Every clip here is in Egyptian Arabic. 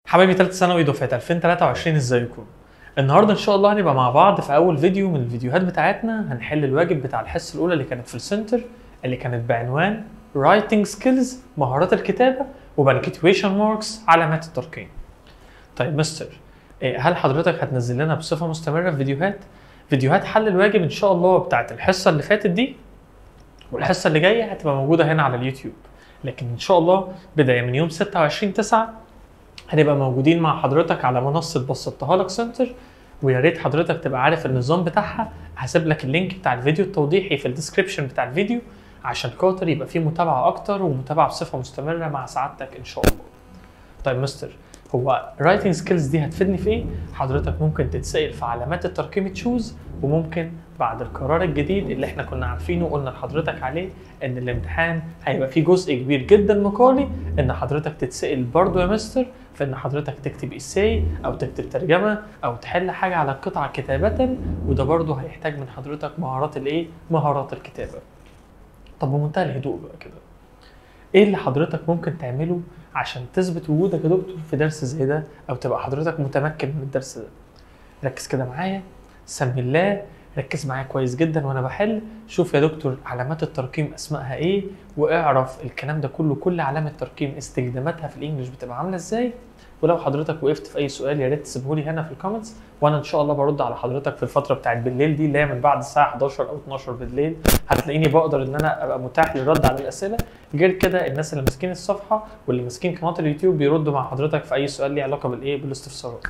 حبايبي ثالث ثانوي دفعه 2023 ازيكم النهارده ان شاء الله هنبقى مع بعض في اول فيديو من الفيديوهات بتاعتنا هنحل الواجب بتاع الحصه الاولى اللي كانت في السنتر اللي كانت بعنوان writing skills مهارات الكتابه وبنكتويشن ماركس علامات الترقيم طيب مستر إيه، هل حضرتك هتنزل لنا بصفه مستمره فيديوهات فيديوهات حل الواجب ان شاء الله بتاعت الحصه اللي فاتت دي والحصه اللي جايه هتبقى موجوده هنا على اليوتيوب لكن ان شاء الله بدايه من يوم 26 9 هنبقى موجودين مع حضرتك على منصه بسطتها لك سنتر ويا ريت حضرتك تبقى عارف النظام بتاعها هسيب لك اللينك بتاع الفيديو التوضيحي في الديسكربشن بتاع الفيديو عشان خاطر يبقى فيه متابعه اكتر ومتابعه بصفه مستمره مع سعادتك ان شاء الله. طيب مستر هو رايتنج سكيلز دي هتفيدني في ايه؟ حضرتك ممكن تتسال في علامات الترقيم تشوز وممكن بعد القرار الجديد اللي احنا كنا عارفينه وقلنا لحضرتك عليه ان الامتحان هيبقى فيه جزء كبير جدا مقالي ان حضرتك تتسال برضه يا مستر في ان حضرتك تكتب اساي او تكتب ترجمه او تحل حاجه على القطعه كتابه وده برضه هيحتاج من حضرتك مهارات الايه؟ مهارات الكتابه. طب بمنتهى الهدوء بقى كده. ايه اللي حضرتك ممكن تعمله عشان تثبت وجودك يا دكتور في درس زي ده او تبقى حضرتك متمكن من الدرس ده ركز كده معايا سمي الله ركز معايا كويس جدا وانا بحل شوف يا دكتور علامات الترقيم اسمائها ايه واعرف الكلام ده كله كل علامه ترقيم استخداماتها في الانجليش بتبقى عامله ازاي ولو حضرتك وقفت في اي سؤال يا ريت تسيبه لي هنا في الكومنتس وانا ان شاء الله برد على حضرتك في الفتره بتاعت بالليل دي اللي هي من بعد الساعه 11 او 12 بالليل هتلاقيني بقدر ان انا ابقى متاح للرد على الاسئله غير كده الناس اللي ماسكين الصفحه واللي ماسكين قناه اليوتيوب بيردوا مع حضرتك في اي سؤال ليه علاقه بالايه بالاستفسارات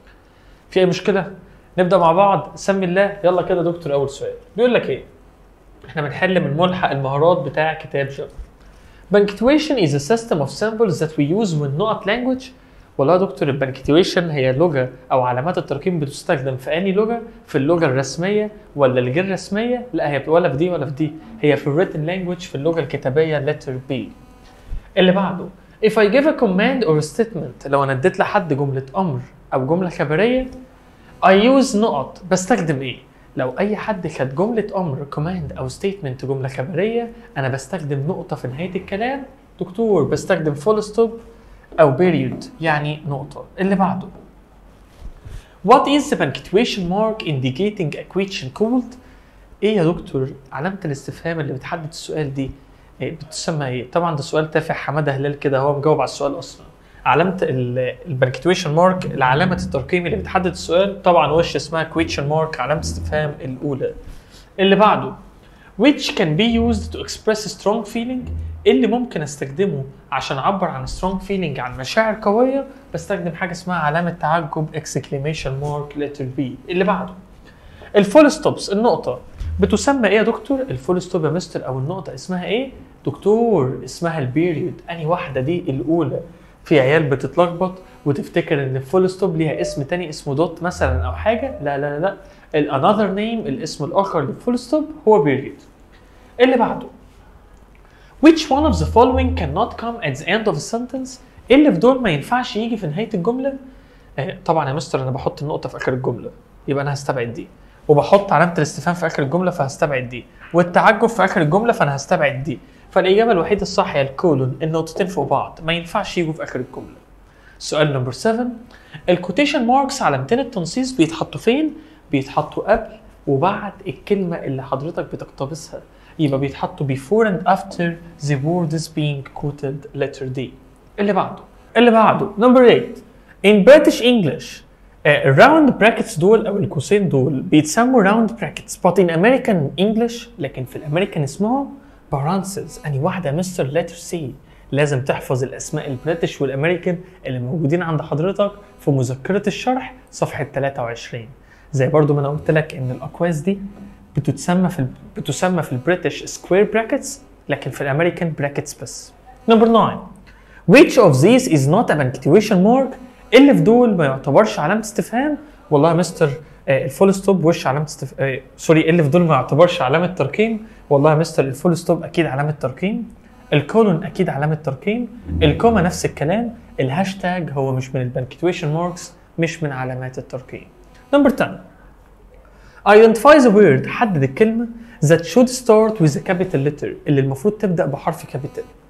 في اي مشكله نبدا مع بعض سمي الله يلا كده يا دكتور اول سؤال بيقول لك ايه احنا بنحل من ملحق المهارات بتاع كتاب جافا Punctuation is a system of symbols that we use when not language والله يا دكتور البنكتويشن هي لغه او علامات الترقيم بتستخدم في اني لغه في اللغه الرسميه ولا الغير رسميه لا هي ولا في دي ولا في دي هي في الريتن لانجوج في اللغه الكتابيه letter B اللي بعده if I give a command or a statement لو انا اديت لحد جمله امر او جمله خبريه I use نقط بستخدم ايه لو اي حد خد جمله امر command او statement جمله خبريه انا بستخدم نقطه في نهايه الكلام دكتور بستخدم full stop او period يعني نقطة اللي بعده What is the punctuation mark indicating a question called ايه يا دكتور علامة الاستفهام اللي بتحدد السؤال دي إيه بتسمى ايه طبعا ده سؤال تافه حماده هلال كده هو مجاوب على السؤال اصلا علامة البنكتويشن مارك العلامة الترقيم اللي بتحدد السؤال طبعا وش اسمها question مارك علامة استفهام الأولى اللي بعده which can be used to express strong feeling اللي ممكن استخدمه عشان اعبر عن strong feeling عن مشاعر قويه بستخدم حاجه اسمها علامه تعجب exclamation mark letter B اللي بعده الفول ستوبس النقطه بتسمى ايه يا دكتور الفول ستوب يا مستر او النقطه اسمها ايه دكتور اسمها البيريود انهي واحده دي الاولى في عيال بتتلخبط وتفتكر ان الفول ستوب ليها اسم تاني اسمه دوت مثلا او حاجه لا لا لا الانذر نيم الاسم الاخر للفول ستوب هو بيريود اللي بعده which one of the following cannot come at the end of a sentence ايه اللي في دول ما ينفعش يجي في نهايه الجمله آه طبعا يا مستر انا بحط النقطه في اخر الجمله يبقى انا هستبعد دي وبحط علامه الاستفهام في اخر الجمله فهستبعد دي والتعجب في اخر الجمله فانا هستبعد دي فالاجابه الوحيده الصح هي الكولون النقطتين فوق بعض ما ينفعش يجوا في اخر الجمله سؤال نمبر 7 الكوتيشن ماركس علامتين التنصيص بيتحطوا فين بيتحطوا قبل وبعد الكلمه اللي حضرتك بتقتبسها يبقى بيتحطوا before and after the word is being quoted letter D اللي بعده اللي بعده number 8 in British English uh, round brackets دول او القوسين دول بيتسموا round brackets but in American English لكن في الامريكان اسمهم parentheses اني واحده مستر letter C لازم تحفظ الاسماء البريتش والامريكان اللي موجودين عند حضرتك في مذكره الشرح صفحه 23 زي برضو ما انا قلت لك ان الاقواس دي بتتسمى في ال... بتسمى في البريتش سكوير براكتس لكن في الامريكان براكتس بس. نمبر 9 which of these is not a punctuation mark اللي في دول ما يعتبرش علامه استفهام والله يا مستر آه الفول ستوب وش علامه استف... آه سوري اللي في دول ما يعتبرش علامه ترقيم والله يا مستر الفول ستوب اكيد علامه ترقيم الكولون اكيد علامه ترقيم الكوما نفس الكلام الهاشتاج هو مش من البنكتويشن ماركس مش من علامات الترقيم نمبر 10 Identify the word حدد الكلمة that should start with a capital letter اللي المفروض تبدأ بحرف كابيتال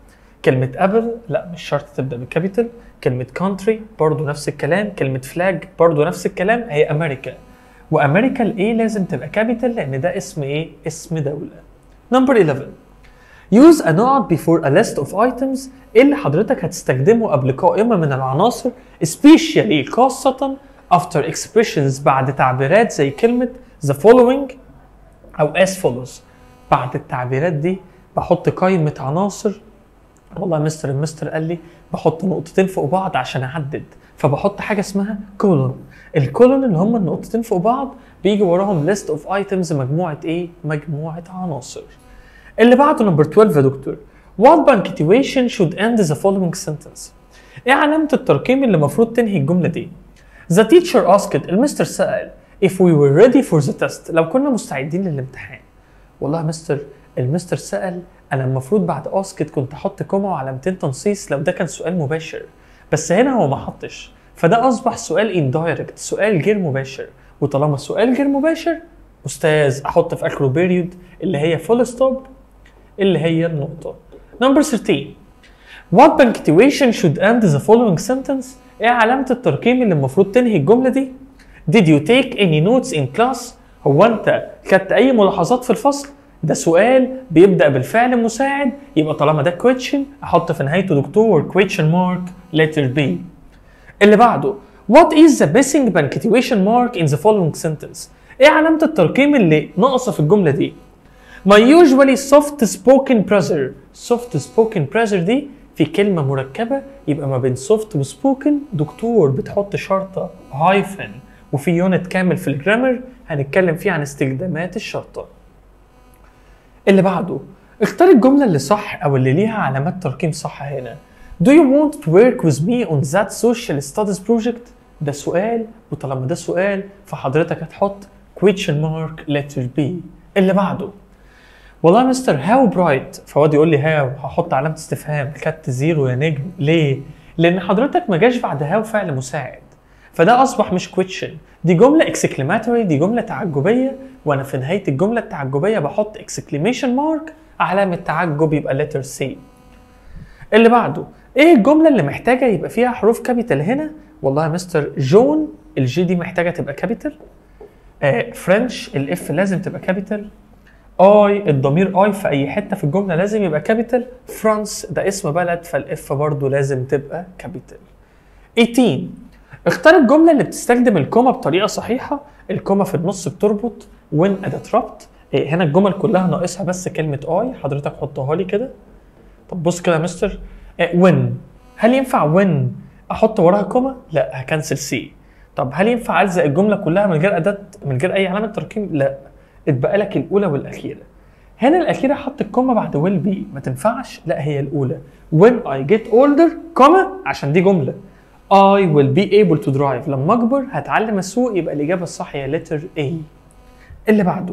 كلمه ابل لا مش شرط تبدا بالكابيتال كلمه كونتري برضو نفس الكلام كلمه فلاج برضو نفس الكلام هي امريكا وامريكا الايه لازم تبقى كابيتال لان ده اسم ايه اسم دوله نمبر 11 Use a not before a list of items اللي حضرتك هتستخدمه قبل قائمة من العناصر especially خاصة after expressions بعد تعبيرات زي كلمة the following أو as follows بعد التعبيرات دي بحط قائمة عناصر والله مستر المستر قال لي بحط نقطتين فوق بعض عشان اعدد فبحط حاجه اسمها كولون الكولون اللي هم النقطتين فوق بعض بيجي وراهم list of items مجموعه ايه مجموعه عناصر اللي بعده نمبر 12 يا دكتور What punctuation should end the following sentence ايه علامة الترقيم اللي المفروض تنهي الجملة دي The teacher asked المستر سأل if we were ready for the test لو كنا مستعدين للامتحان والله يا مستر المستر سأل انا المفروض بعد اسكت كنت احط كوما وعلامتين تنصيص لو ده كان سؤال مباشر بس هنا هو ما حطش فده اصبح سؤال اندايركت سؤال غير مباشر وطالما سؤال غير مباشر استاذ احط في اخره بيريود اللي هي فول ستوب اللي هي النقطه نمبر 13 What punctuation should end the following sentence؟ ايه علامة الترقيم اللي المفروض تنهي الجملة دي؟ Did you take any notes in class؟ هو انت خدت اي ملاحظات في الفصل؟ ده سؤال بيبدأ بالفعل مساعد يبقى طالما ده question احط في نهايته دكتور question mark letter B. اللي بعده What is the missing punctuation mark in the following sentence؟ ايه علامة الترقيم اللي ناقصة في الجملة دي؟ My usually soft spoken pressure soft spoken pressure دي في كلمة مركبة يبقى ما بين soft و spoken دكتور بتحط شرطة هايفن وفي يونت كامل في الجرامر هنتكلم فيه عن استخدامات الشرطة اللي بعده اختار الجملة اللي صح أو اللي ليها علامات ترقيم صح هنا Do you want to work with me on that social studies project؟ ده سؤال وطالما ده سؤال فحضرتك هتحط question mark letter B اللي بعده والله يا مستر هاو برايت فهو يقول لي هاو هحط علامه استفهام خدت زيرو يا نجم ليه؟ لان حضرتك ما جاش بعد هاو فعل مساعد فده اصبح مش كويتشن دي جمله اكسكليماتوري دي جمله تعجبيه وانا في نهايه الجمله التعجبيه بحط اكسكليميشن مارك علامه تعجب يبقى لتر سي اللي بعده ايه الجمله اللي محتاجه يبقى فيها حروف كابيتال هنا والله يا مستر جون الجي دي محتاجه تبقى كابيتال آه فرنش الاف لازم تبقى كابيتال اي الضمير اي في اي حته في الجمله لازم يبقى كابيتال فرانس ده اسم بلد فالاف برضه لازم تبقى كابيتال 18 اختار الجمله اللي بتستخدم الكوما بطريقه صحيحه الكوما في النص بتربط وين اداه ربط إيه هنا الجمل كلها ناقصها بس كلمه اي حضرتك حطها لي كده طب بص كده يا مستر وين هل ينفع وين احط وراها كوما لا هكنسل سي طب هل ينفع الزق الجمله كلها من غير اداه من غير اي علامه ترقيم لا اتبقى لك الاولى والاخيره هنا الاخيره حط الكوما بعد ويل بي ما تنفعش لا هي الاولى when I get older كوما عشان دي جمله I will be able to drive لما اكبر هتعلم السوق يبقى الاجابه الصح هي letter A اللي بعده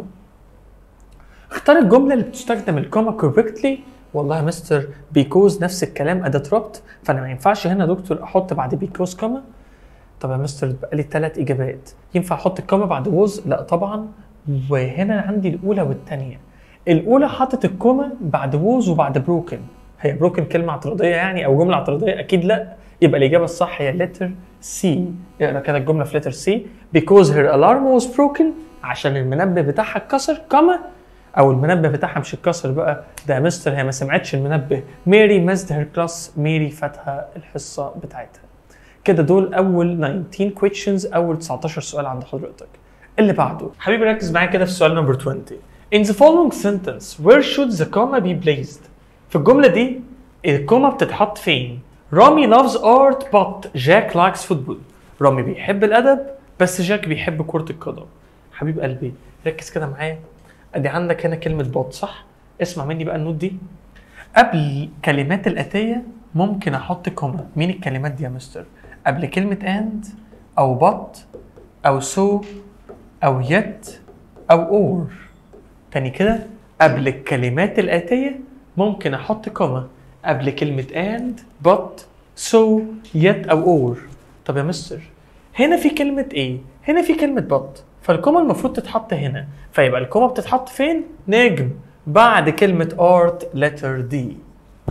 اختار الجمله اللي بتستخدم الكوما correctly والله يا مستر بيكوز نفس الكلام اداه ربط فانا ما ينفعش هنا دكتور احط بعد بيكوز كوما طب يا مستر بقى لي ثلاث اجابات ينفع احط الكوما بعد ووز لا طبعا وهنا عندي الاولى والثانيه الاولى حطت الكوما بعد ووز وبعد بروكن هي بروكن كلمه اعتراضيه يعني او جمله اعتراضيه اكيد لا يبقى الاجابه الصح هي لتر سي اقرا كده الجمله في لتر سي because her alarm was broken عشان المنبه بتاعها اتكسر كما او المنبه بتاعها مش اتكسر بقى ده يا مستر هي ما سمعتش المنبه ميري ميزد هير كلاس ميري فاتها الحصه بتاعتها كده دول اول 19 questions اول 19 سؤال عند حضرتك اللي بعده حبيبي ركز معايا كده في سؤال نمبر 20 In the following sentence where should the comma be placed في الجملة دي الكوما بتتحط فين رامي loves art but جاك likes football رامي بيحب الأدب بس جاك بيحب كرة القدم حبيب قلبي ركز كده معايا ادي عندك هنا كلمة بوت صح اسمع مني بقى النوت دي قبل الكلمات الآتية ممكن أحط كوما مين الكلمات دي يا مستر قبل كلمة and أو but أو so أو yet أو or تاني كده قبل الكلمات الآتية ممكن أحط كوما قبل كلمة and but so yet أو or طب يا مستر هنا في كلمة ايه؟ هنا في كلمة but فالكوما المفروض تتحط هنا فيبقى الكوما بتتحط فين؟ نجم بعد كلمة art letter D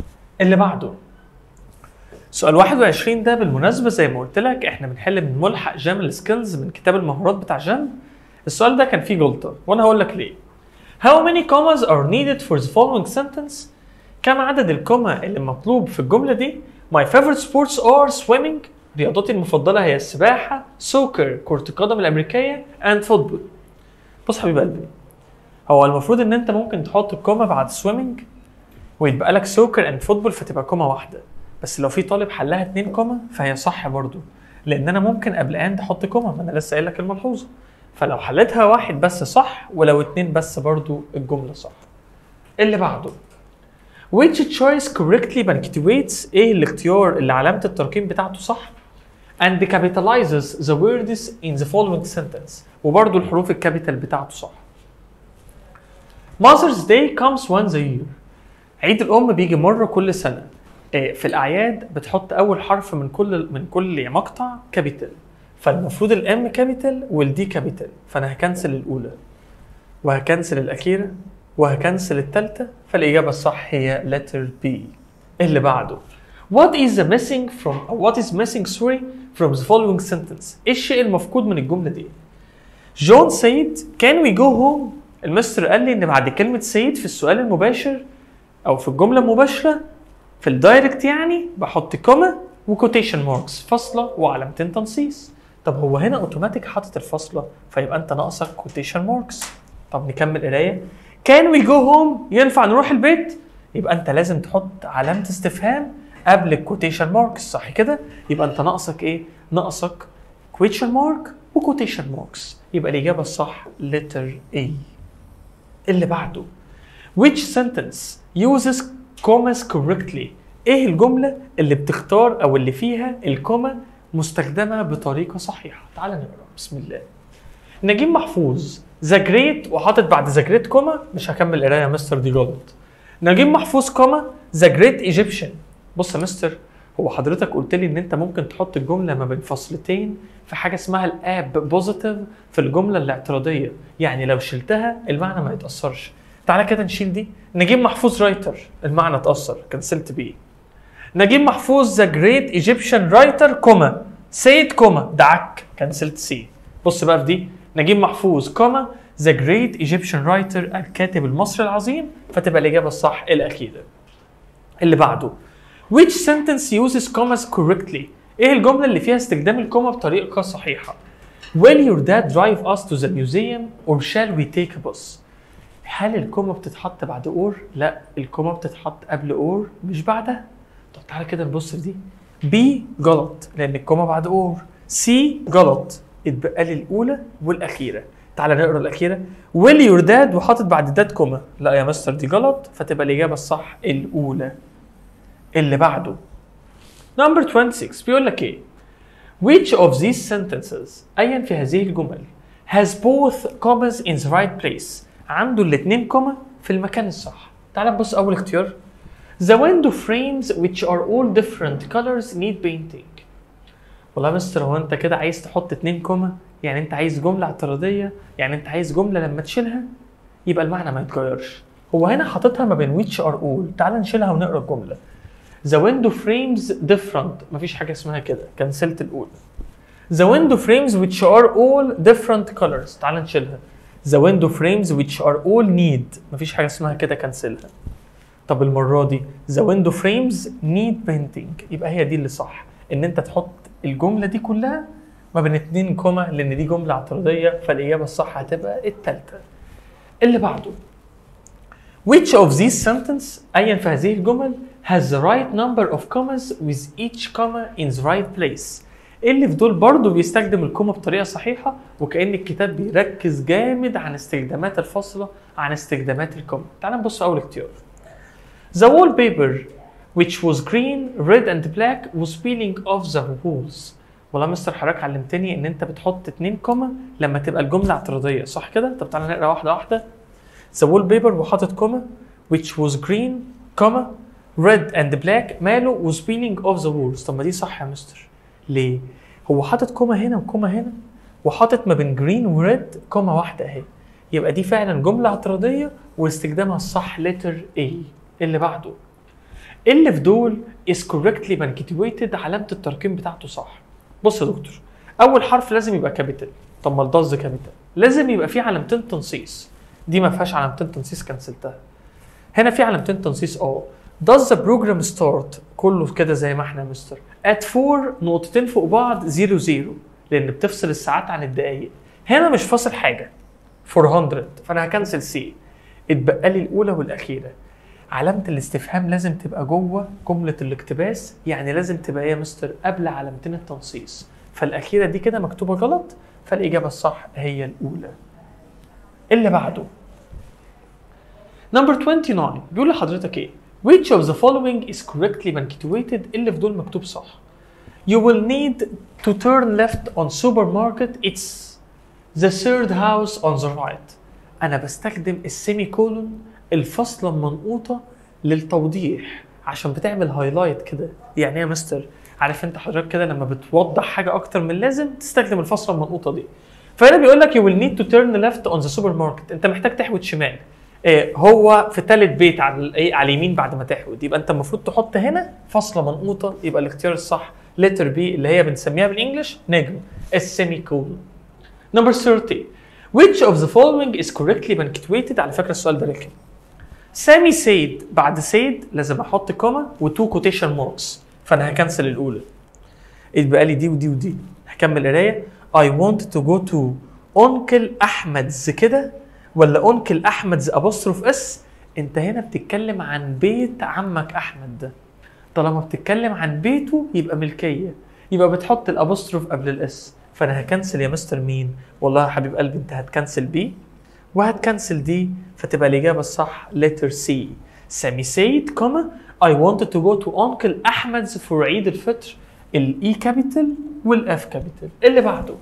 اللي بعده سؤال 21 ده بالمناسبة زي ما قلت لك احنا بنحل من ملحق جام سكيلز من كتاب المهارات بتاع جام السؤال ده كان فيه غلطة وانا هقول لك ليه How many commas are needed for the following sentence كم عدد الكوما اللي مطلوب في الجملة دي My favorite sports are swimming رياضتي المفضلة هي السباحة سوكر كرة القدم الأمريكية and football بص حبيب قلبي هو المفروض ان انت ممكن تحط الكوما بعد سويمنج ويتبقى لك سوكر اند فوتبول فتبقى كوما واحده بس لو في طالب حلها اتنين كوما فهي صح برضو لان انا ممكن قبل اند احط كوما ما انا لسه قايل لك الملحوظه فلو حلتها واحد بس صح ولو اتنين بس برضو الجمله صح اللي بعده which choice correctly punctuates ايه الاختيار اللي علامه الترقيم بتاعته صح and capitalizes the words in the following sentence وبرضو الحروف الكابيتال بتاعته صح Mother's Day comes once a year عيد الأم بيجي مرة كل سنة آه، في الأعياد بتحط أول حرف من كل من كل مقطع كابيتال فالمفروض الام كابيتال والدي كابيتال فأنا هكنسل الأولى وهكنسل الأخيرة وهكنسل الثالثة فالإجابة الصح هي letter B اللي بعده What is the missing from what is missing sorry from the following sentence إيه الشيء المفقود من الجملة دي جون سيد كان وي جو هوم المستر قال لي ان بعد كلمه سيد في السؤال المباشر او في الجمله المباشره في الدايركت يعني بحط كوما وكوتيشن ماركس فاصله وعلامتين تنصيص طب هو هنا اوتوماتيك حاطط الفاصله فيبقى انت ناقصك كوتيشن ماركس طب نكمل قرايه كان وي جو هوم ينفع نروح البيت يبقى انت لازم تحط علامه استفهام قبل الكوتيشن ماركس صح كده يبقى انت ناقصك ايه ناقصك question mark وكوتيشن ماركس يبقى الإجابة الصح letter A اللي بعده which sentence uses commas correctly ايه الجملة اللي بتختار او اللي فيها الكوما مستخدمة بطريقة صحيحة تعال نقرا بسم الله نجيب محفوظ ذا جريت وحاطط بعد ذا جريت كوما مش هكمل قرايه يا مستر دي غلط نجيب محفوظ كوما ذا جريت ايجيبشن بص يا مستر هو حضرتك قلت لي ان انت ممكن تحط الجمله ما بين فصلتين في حاجه اسمها الاب بوزيتيف في الجمله الاعتراضيه يعني لو شلتها المعنى ما يتاثرش تعالى كده نشيل دي نجيب محفوظ رايتر المعنى اتاثر كنسلت بيه نجيب محفوظ ذا جريت ايجيبشن رايتر كوما سيد كوما دعك كنسلت سي بص بقى في دي نجيب محفوظ كوما ذا جريت ايجيبشن رايتر الكاتب المصري العظيم فتبقى الاجابه الصح الاخيره اللي بعده which sentence uses commas correctly ايه الجمله اللي فيها استخدام الكوما بطريقه صحيحه will your dad drive us to the museum or shall we take a bus هل الكوما بتتحط بعد اور لا الكوما بتتحط قبل اور مش بعدها طب تعالى كده نبص في دي بي غلط لان الكوما بعد اور سي غلط اتبقى لي الاولى والاخيره تعالى نقرا الاخيره will your dad وحاطط بعد داد كوما لا يا مستر دي غلط فتبقى الاجابه الصح الاولى اللي بعده نمبر 26 بيقول لك ايه which of these sentences ايا في هذه الجمل has both commas in the right place عنده الاثنين كوما في المكان الصح تعال نبص اول اختيار the window frames which are all different colors need painting والله يا مستر هو انت كده عايز تحط اتنين كوما يعني انت عايز جمله اعتراضيه يعني انت عايز جمله لما تشيلها يبقى المعنى ما يتغيرش هو هنا حاططها ما بين which are all تعال نشيلها ونقرا الجمله The window frames different مفيش حاجة اسمها كده كنسلت الأولى The window frames which are all different colors تعال نشيلها The window frames which are all need مفيش حاجة اسمها كده كنسلها طب المرة دي The window frames need painting يبقى هي دي اللي صح إن أنت تحط الجملة دي كلها ما بين اتنين كوما لأن دي جملة اعتراضية فالإجابة الصح هتبقى التالتة اللي بعده Which of these sentence أيا في هذه الجمل has the right number of commas with each comma in the right place اللي في دول برضه بيستخدم الكوما بطريقه صحيحه وكأن الكتاب بيركز جامد عن استخدامات الفاصله عن استخدامات الكوما تعال نبص اول اختيار The wallpaper which was green, red and black was peeling off the walls والله يا مستر حضرتك علمتني ان انت بتحط اتنين كوما لما تبقى الجمله اعتراضيه صح كده طب تعالى نقرا واحده واحده The wallpaper وحاطط كوما which was green, كوما red and black ماله was peeling off the walls طب ما دي صح يا مستر ليه؟ هو حاطط كوما هنا وكوما هنا وحاطط ما بين جرين وريد كوما واحده اهي يبقى دي فعلا جمله اعتراضيه واستخدامها الصح letter A اللي بعده اللي في دول is correctly punctuated علامه الترقيم بتاعته صح بص يا دكتور اول حرف لازم يبقى كابيتال طب ما الضز كابيتال لازم يبقى فيه علامتين تنصيص دي ما فيهاش علامتين تنصيص كنسلتها هنا في علامتين تنصيص اه does the program start كله كده زي ما احنا يا مستر at 4 نقطتين فوق بعض 0 0 لان بتفصل الساعات عن الدقايق هنا مش فاصل حاجه 400 فانا هكنسل سي اتبقى لي الاولى والاخيره علامه الاستفهام لازم تبقى جوه جمله الاقتباس يعني لازم تبقى ايه يا مستر قبل علامتين التنصيص فالاخيره دي كده مكتوبه غلط فالاجابه الصح هي الاولى اللي بعده نمبر 29 بيقول لحضرتك ايه which of the following is correctly punctuated اللي في دول مكتوب صح you will need to turn left on supermarket it's the third house on the right انا بستخدم السيمي كولون الفاصله المنقوطه للتوضيح عشان بتعمل هايلايت كده يعني ايه يا مستر عارف انت حضرتك كده لما بتوضح حاجه اكتر من لازم تستخدم الفاصله المنقوطه دي فهنا بيقول لك you will need to turn left on the supermarket انت محتاج تحود شمال إيه هو في ثالث بيت على ايه على اليمين بعد ما تحود يبقى انت المفروض تحط هنا فاصله منقوطه يبقى الاختيار الصح letter B اللي هي بنسميها بالانجلش نجم السيمي كولون نمبر 30 which of the following is correctly punctuated على فكره السؤال ده رخم سامي سيد بعد سيد لازم احط كوما وتو كوتيشن ماركس فانا هكنسل الاولى يتبقى لي دي ودي ودي هكمل قرايه I want to go to أنكل أحمدز كده ولا أنكل أحمدز أبوستروف اس أنت هنا بتتكلم عن بيت عمك أحمد ده طالما بتتكلم عن بيته يبقى ملكية يبقى بتحط الأبوستروف قبل الإس فأنا هكنسل يا مستر مين والله يا حبيب قلبي أنت هتكنسل بي وهتكنسل دي فتبقى الإجابة الصح letter C سامي سيد كوما I wanted to go to Uncle أحمد's for عيد الفطر الإي كابيتال والإف كابيتال اللي بعده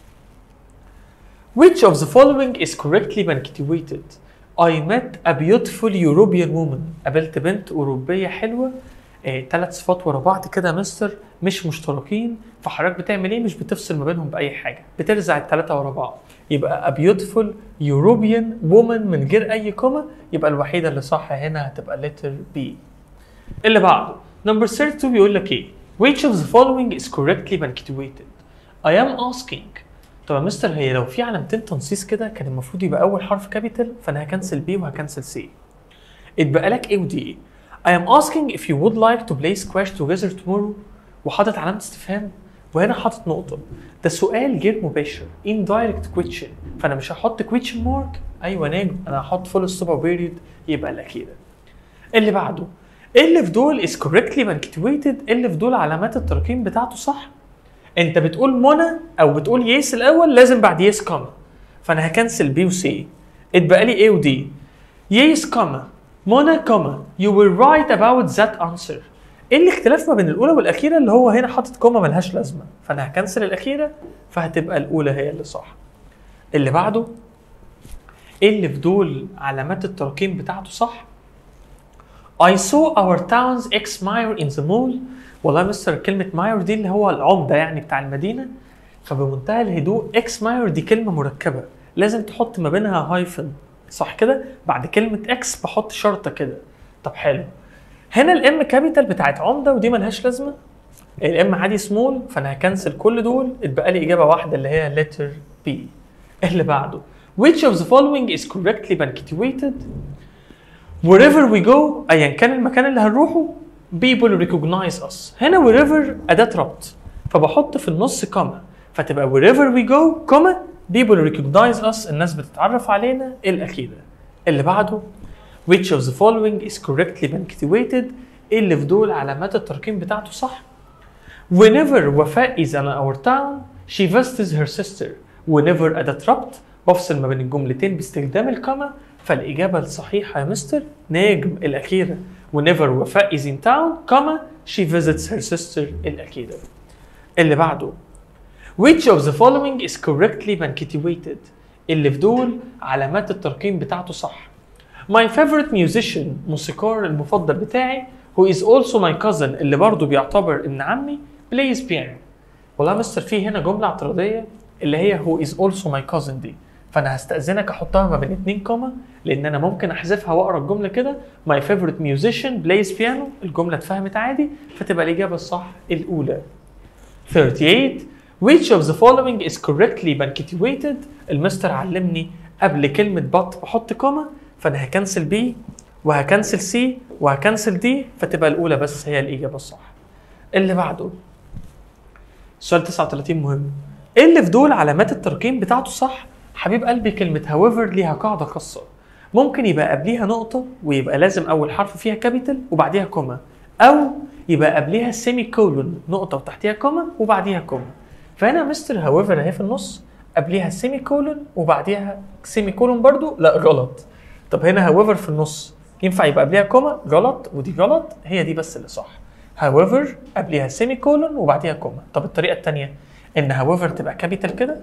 Which of the following is correctly punctuated? I met a beautiful European woman. قابلت بنت أوروبية حلوة آه، ثلاث صفات ورا بعض كده يا مستر مش مشتركين فحضرتك بتعمل ايه؟ مش بتفصل ما بينهم بأي حاجة، بترزع الثلاثة ورا بعض. يبقى a beautiful European woman من غير أي كوما يبقى الوحيدة اللي صح هنا هتبقى letter B. اللي بعده نمبر 32 بيقول لك ايه؟ Which of the following is correctly punctuated? I am asking طب يا مستر هي لو في علامتين تنصيص كده كان المفروض يبقى اول حرف كابيتال فانا هكنسل بي وهكنسل سي اتبقى لك ايه ودي ايه I am asking if you would like to play squash together tomorrow وحاطط علامة استفهام وهنا حاطط نقطة ده سؤال غير مباشر indirect question فأنا مش هحط question mark أيوة نجم أنا هحط full stop أو period يبقى الأخيرة اللي بعده اللي في دول is correctly punctuated اللي في دول علامات الترقيم بتاعته صح انت بتقول منى او بتقول يس الاول لازم بعد يس كوما فانا هكنسل بي وسي اتبقى لي ايه ودي يس كوما منى كوما you will write about that answer ايه الاختلاف ما بين الاولى والاخيره اللي هو هنا حاطط كوما ملهاش لازمه فانا هكنسل الاخيره فهتبقى الاولى هي اللي صح اللي بعده ايه اللي في دول علامات الترقيم بتاعته صح I saw our town's ex mayor in the mall والله يا مستر كلمة مايور دي اللي هو العمدة يعني بتاع المدينة فبمنتهى الهدوء اكس مايور دي كلمة مركبة لازم تحط ما بينها هايفن صح كده؟ بعد كلمة اكس بحط شرطة كده طب حلو هنا الام كابيتال بتاعت عمدة ودي ملهاش لازمة الام عادي سمول فانا هكنسل كل دول اتبقى لي اجابة واحدة اللي هي letter B اللي بعده which of the following is correctly punctuated wherever we go ايا كان المكان اللي هنروحه people recognize us هنا wherever أداة ربط فبحط في النص كوما فتبقى wherever we go كوما people recognize us الناس بتتعرف علينا الأخيرة اللي بعده which of the following is correctly punctuated اللي في دول علامات الترقيم بتاعته صح whenever وفاء is in our town she visits her sister whenever أداة ربط بفصل ما بين الجملتين باستخدام الكوما فالإجابة الصحيحة يا مستر نجم الأخيرة whenever وفاء is in town comma she visits her sister الأخيرة اللي بعده which of the following is correctly punctuated اللي في دول علامات الترقيم بتاعته صح my favorite musician موسيقار المفضل بتاعي who is also my cousin اللي برضه بيعتبر ابن عمي plays piano والله يا مستر في هنا جملة اعتراضية اللي هي who is also my cousin دي فانا هستاذنك احطها ما بين اتنين كوما لان انا ممكن احذفها واقرا الجمله كده my favorite musician plays piano الجمله اتفهمت عادي فتبقى الاجابه الصح الاولى 38 which of the following is correctly punctuated المستر علمني قبل كلمه but بحط كوما فانا هكنسل بي وهكنسل سي وهكنسل دي فتبقى الاولى بس هي الاجابه الصح اللي بعده سؤال 39 مهم ايه اللي في دول علامات الترقيم بتاعته صح حبيب قلبي كلمه however ليها قاعده خاصه ممكن يبقى قبليها نقطه ويبقى لازم اول حرف فيها كابيتال وبعديها كوما او يبقى قبليها سيمي كولون نقطه وتحتيها كوما وبعديها كوما فهنا مستر however اهي في النص قبليها سيمي كولون وبعديها سيمي كولون برضو لا غلط طب هنا however في النص ينفع يبقى قبليها كوما غلط ودي غلط هي دي بس اللي صح however قبليها سيمي كولون وبعديها كوما طب الطريقه الثانيه ان however تبقى كابيتال كده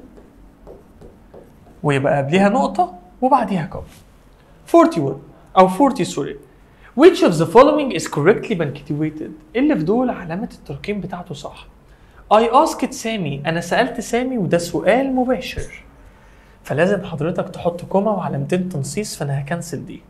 ويبقى قبليها نقطه وبعديها كوما 41 او 40 سوري which of the following is correctly punctuated اللي في دول علامه الترقيم بتاعته صح I asked سامي انا سالت سامي وده سؤال مباشر فلازم حضرتك تحط كوما وعلامتين تنصيص فانا هكنسل دي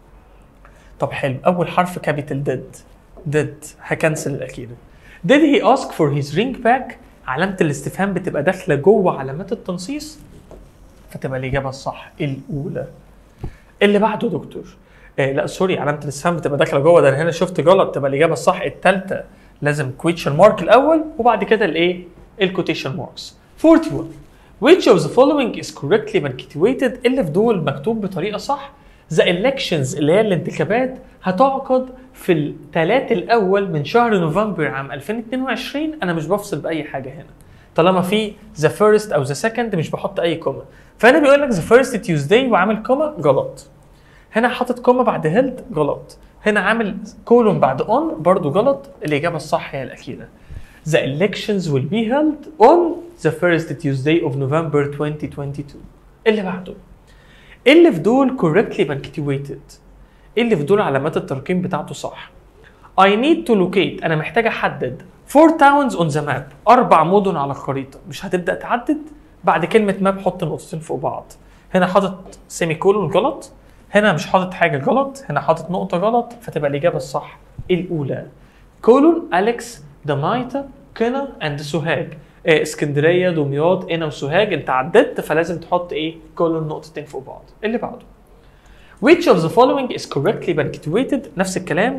طب حلو اول حرف كابيتال ديد ديد هكنسل الاخيره did he ask for his ring back علامه الاستفهام بتبقى داخله جوه علامات التنصيص فتبقى الاجابه الصح الاولى اللي بعده يا دكتور آه لا سوري علامه الاستفهام بتبقى داخله جوه ده انا هنا شفت غلط تبقى الاجابه الصح الثالثه لازم كويتشن مارك الاول وبعد كده الايه الكوتيشن ماركس 41 which of the following is correctly punctuated اللي في دول مكتوب بطريقه صح the elections اللي هي الانتخابات هتعقد في الثلاث الاول من شهر نوفمبر عام 2022 انا مش بفصل باي حاجه هنا طالما في ذا فيرست او ذا سكند مش بحط اي كوما فهنا بيقول لك ذا فيرست تيوزداي وعامل كوما غلط هنا حاطط كوما بعد هيلد غلط هنا عامل كولون بعد اون برضو غلط الاجابه الصح هي الاخيره The elections will be held on the first Tuesday of November 2022 اللي بعده اللي في دول correctly punctuated اللي في دول علامات الترقيم بتاعته صح I need to locate انا محتاج احدد four towns on the map اربع مدن على الخريطه مش هتبدا تعدد بعد كلمه ماب حط نقطتين فوق بعض هنا حاطط سيمي كولون غلط هنا مش حاطط حاجه غلط هنا حاطط نقطه غلط فتبقى الاجابه الصح الاولى كولون اليكس دمايتا كنا اند سوهاج إيه اسكندريه دمياط قنا وسوهاج انت عددت فلازم تحط ايه كولون نقطتين فوق بعض اللي بعده which of the following is correctly punctuated نفس الكلام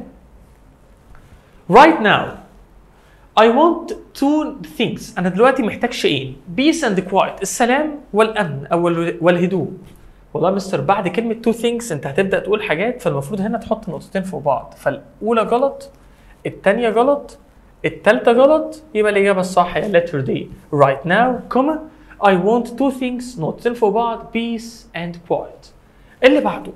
right now I want two things انا دلوقتي محتاج شيئين peace and quiet السلام والامن او ال- والهدوء والله يا مستر بعد كلمه two things انت هتبدا تقول حاجات فالمفروض هنا تحط نقطتين فوق بعض فالاولى غلط الثانيه غلط الثالثه غلط يبقى الاجابه الصح هي letter D right now comma I want two things نقطتين فوق بعض peace and quiet اللي بعده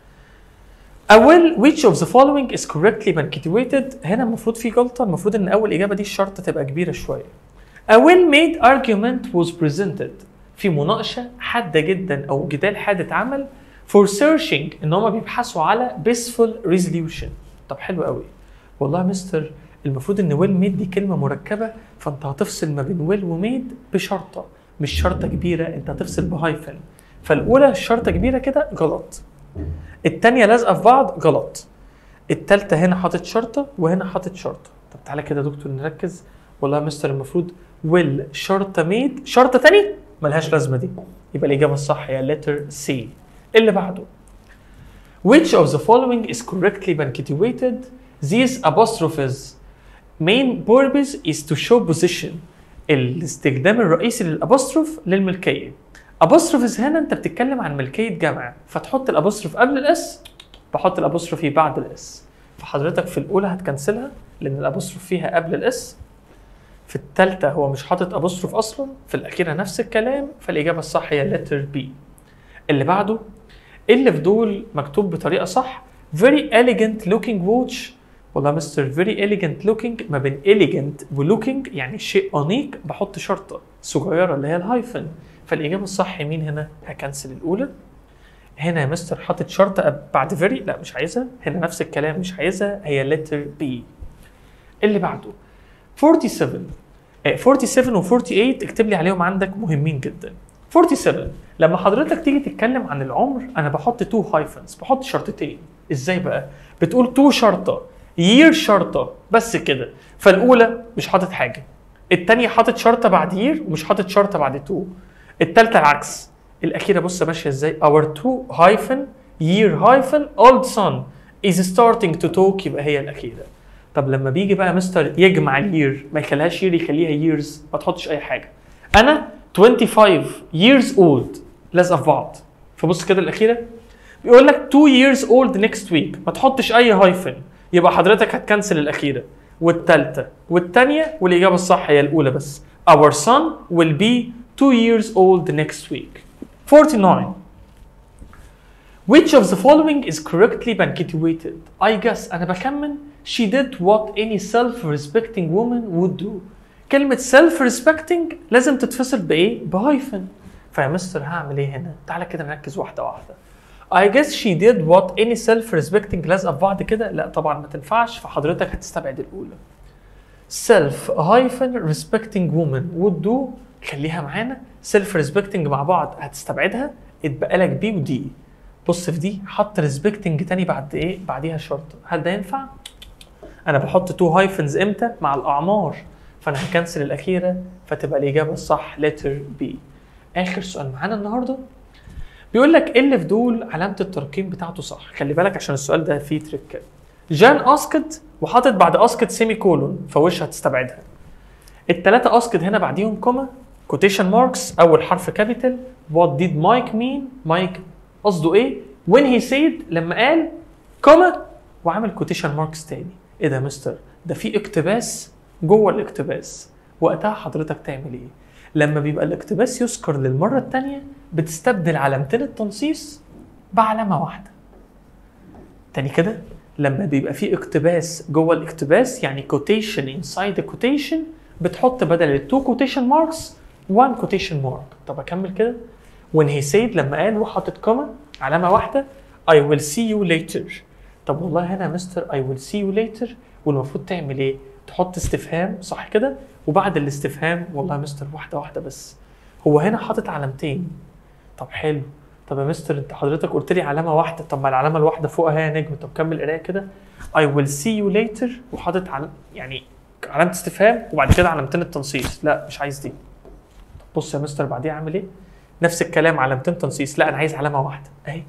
أول which of the following is correctly punctuated هنا المفروض في غلطة المفروض إن أول إجابة دي الشرطة تبقى كبيرة شوية. A well made argument was presented في مناقشة حادة جدا أو جدال حاد اتعمل for searching إن هما بيبحثوا على peaceful resolution. طب حلو قوي. والله يا مستر المفروض إن well made دي كلمة مركبة فأنت هتفصل ما بين well وميد بشرطة مش شرطة كبيرة أنت هتفصل بهايفن. فالأولى الشرطة كبيرة كده غلط. التانية لازقة في بعض غلط التالتة هنا حاطط شرطة وهنا حاطط شرطة طب تعالى كده يا دكتور نركز والله يا مستر المفروض ويل شرطة ميد شرطة تاني ملهاش لازمة دي يبقى الإجابة الصح هي letter C اللي بعده Which of the following is correctly punctuated? These apostrophes main purpose is to show position الاستخدام الرئيسي للابوستروف للملكيه ابوستروفز هنا انت بتتكلم عن ملكيه جمع فتحط الابوستروف قبل الاس بحط الابوستروفي بعد الاس فحضرتك في الاولى هتكنسلها لان الابوستروف فيها قبل الاس في الثالثه هو مش حاطط ابوستروف اصلا في الاخيره نفس الكلام فالاجابه الصح هي letter B اللي بعده اللي في دول مكتوب بطريقه صح very elegant looking watch والله مستر very elegant looking ما بين elegant و looking يعني شيء انيق بحط شرطه صغيره اللي هي الهايفن فالاجابه الصح مين هنا هكنسل الاولى هنا يا مستر حاطط شرطه أب- بعد very لا مش عايزها هنا نفس الكلام مش عايزها هي letter B اللي بعده 47 آه، 47 و 48 اكتب لي عليهم عندك مهمين جدا 47 لما حضرتك تيجي تتكلم عن العمر انا بحط تو هايفنز بحط شرطتين ازاي بقى بتقول تو شرطه يير شرطه بس كده فالاولى مش حاطط حاجه الثانيه حاطط شرطه بعد يير ومش حاطط شرطه بعد تو الثالثه العكس الاخيره بص ماشيه ازاي our two hyphen year hyphen old son is starting to talk يبقى هي الاخيره طب لما بيجي بقى مستر يجمع الير ما يخليهاش يير يخليها years ما تحطش اي حاجه انا 25 years old لازقه في بعض فبص كده الاخيره بيقول لك 2 years old next week ما تحطش اي هايفن يبقى حضرتك هتكنسل الاخيره والثالثه والثانيه والاجابه الصح هي الاولى بس our son will be 2 years old next week 49 Which of the following is correctly punctuated? I guess أنا بكمل she did what any self-respecting woman would do. كلمة self-respecting لازم تتفصل بإيه؟ بهايفن. فيا مستر هعمل إيه هنا؟ تعالى كده نركز واحدة واحدة. I guess she did what any self-respecting لازقة في بعض كده؟ لا طبعا ما تنفعش فحضرتك هتستبعد الأولى. self hyphen respecting woman would do خليها معانا self respecting مع بعض هتستبعدها اتبقى لك بي ودي بص في دي حط respecting تاني بعد ايه بعديها شرطه هل ده ينفع انا بحط تو هايفنز امتى مع الاعمار فانا هكنسل الاخيره فتبقى الاجابه الصح letter B اخر سؤال معانا النهارده بيقول لك ايه اللي في دول علامه الترقيم بتاعته صح خلي بالك عشان السؤال ده فيه تريك جان اسكت وحاطط بعد اسكت سيمي كولون فوش هتستبعدها التلاتة اسكت هنا بعديهم كوما كوتيشن ماركس اول حرف كابيتال وات ديد مايك مين مايك قصده ايه وين هي سيد لما قال كوما وعمل كوتيشن ماركس تاني ايه ده يا مستر ده في اقتباس جوه الاقتباس وقتها حضرتك تعمل ايه لما بيبقى الاقتباس يذكر للمره الثانيه بتستبدل علامتين التنصيص بعلامه واحده تاني كده لما بيبقى في اقتباس جوه الاقتباس يعني كوتيشن انسايد كوتيشن بتحط بدل التو كوتيشن ماركس وان كوتيشن مارك طب اكمل كده when he said لما قال وحطت كوما علامه واحده I will see you later طب والله هنا يا مستر I will see you later والمفروض تعمل ايه؟ تحط استفهام صح كده؟ وبعد الاستفهام والله يا مستر واحده واحده بس هو هنا حاطط علامتين طب حلو طب يا مستر انت حضرتك قلت لي علامه واحده طب ما العلامه الواحده فوقها هي نجم طب كمل قرايه كده I will see you later وحاطط على يعني علامه استفهام وبعد كده علامتين التنصيص لا مش عايز دي طب بص يا مستر بعديها اعمل ايه؟ نفس الكلام علامتين تنصيص لا انا عايز علامه واحده اهي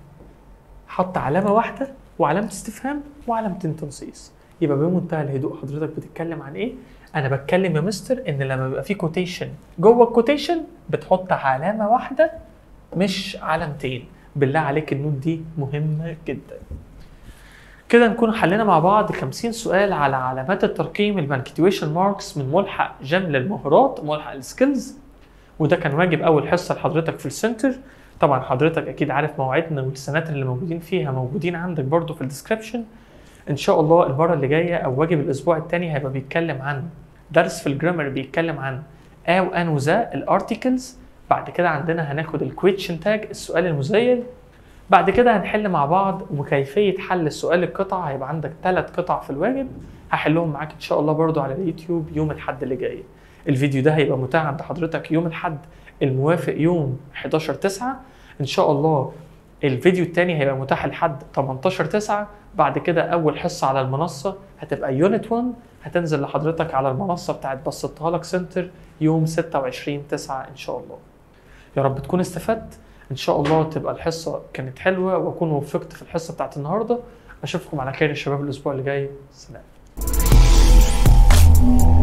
حط علامه واحده وعلامه استفهام وعلامتين تنصيص يبقى بمنتهى الهدوء حضرتك بتتكلم عن ايه انا بتكلم يا مستر ان لما بيبقى في كوتيشن جوه الكوتيشن بتحط علامه واحده مش علامتين بالله عليك النوت دي مهمه جدا كده نكون حلينا مع بعض 50 سؤال على علامات الترقيم البنكتويشن ماركس من ملحق جمل المهارات ملحق السكيلز وده كان واجب اول حصه لحضرتك في السنتر طبعا حضرتك اكيد عارف موعدنا والسنات اللي موجودين فيها موجودين عندك برضو في الديسكربشن ان شاء الله المره اللي جايه او واجب الاسبوع الثاني هيبقى بيتكلم عن درس في الجرامر بيتكلم عن او ان وذا الارتكلز بعد كده عندنا هناخد الكويتشن تاج السؤال المزيل بعد كده هنحل مع بعض وكيفيه حل السؤال القطع هيبقى عندك ثلاث قطع في الواجب هحلهم معاك ان شاء الله برضو على اليوتيوب يوم الاحد اللي جاي الفيديو ده هيبقى متاح عند حضرتك يوم الاحد الموافق يوم 11 9 ان شاء الله الفيديو التاني هيبقى متاح لحد 18 9 بعد كده اول حصه على المنصه هتبقى يونت 1 هتنزل لحضرتك على المنصه بتاعت بسطها لك سنتر يوم 26 9 ان شاء الله يا رب تكون استفدت ان شاء الله تبقى الحصه كانت حلوه واكون وفقت في الحصه بتاعت النهارده اشوفكم على خير يا شباب الاسبوع اللي جاي سلام